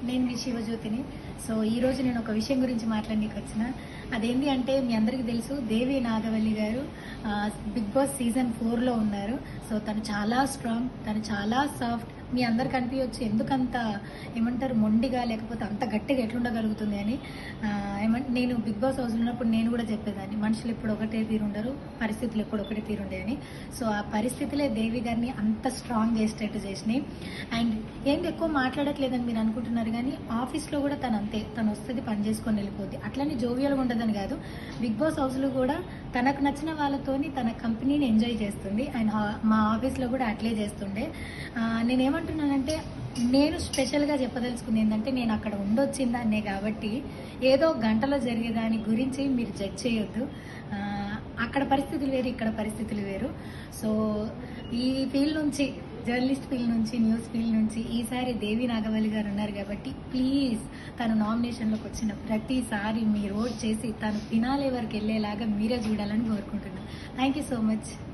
నేను మీ శివజ్యోతిని సో ఈ రోజు నేను ఒక విషయం గురించి మాట్లాడడానికి వచ్చిన అదేంటి అంటే మీ అందరికీ తెలుసు దేవి నాగవల్లి గారు ఆ, బిగ్ బాస్ సీజన్ ఫోర్లో ఉన్నారు సో తను చాలా స్ట్రాంగ్ తను చాలా సాఫ్ట్ మీ అందరికి అనిపించవచ్చు ఎందుకంత ఏమంటారు మొండిగా లేకపోతే అంత గట్టిగా ఎట్లుండగలుగుతుంది అని ఆ, ఏమంటే నేను బిగ్ బాస్ హౌస్ ఉన్నప్పుడు నేను కూడా చెప్పేదాన్ని మనుషులు ఎప్పుడు ఒకటే తీరుండరు పరిస్థితులు ఎప్పుడు ఒకటే తీరుండే అని సో ఆ పరిస్థితులే దేవి గారిని అంత స్ట్రాంగ్ చేసేటట్టు చేసినాయి అండ్ ఏంటి ఎక్కువ మాట్లాడట్లేదని మీరు అనుకుంటున్నారు కానీ ఆఫీస్లో కూడా తను అంతే తను వస్తుంది పని చేసుకొని వెళ్ళిపోద్ది అట్లని జోవియల్గా ఉంటుందని కాదు బిగ్ బాస్ హౌస్లో కూడా తనకు నచ్చిన వాళ్ళతోని తన కంపెనీని ఎంజాయ్ చేస్తుంది అండ్ హా- మా ఆఫీస్లో కూడా అట్లే చేస్తుండే ఆ, నేనేమంటున్నానంటే నేను స్పెషల్గా చెప్పదలుచుకుంది ఏంటంటే నేను అక్కడ ఉండొచ్చిందాన్నే కాబట్టి ఏదో గంటలో జరిగే దాని గురించి మీరు జడ్జ్ చేయొద్దు ఆ, అక్కడ పరిస్థితులు వేరు ఇక్కడ పరిస్థితులు వేరు సో ఈ ఫీల్డ్ నుంచి జర్నలిస్ట్ ఫీల్డ్ నుంచి న్యూస్ ఫీల్డ్ నుంచి ఈసారి దేవి నాగవల్లి గారు ఉన్నారు కాబట్టి ప్లీజ్ తను నామినేషన్లోకి వచ్చిన ప్రతిసారి మీరు ఓట్ చేసి తను ఫినాలే వరకు వెళ్ళేలాగా మీరే చూడాలని కోరుకుంటున్నాను థ్యాంక్ యూ సో మచ్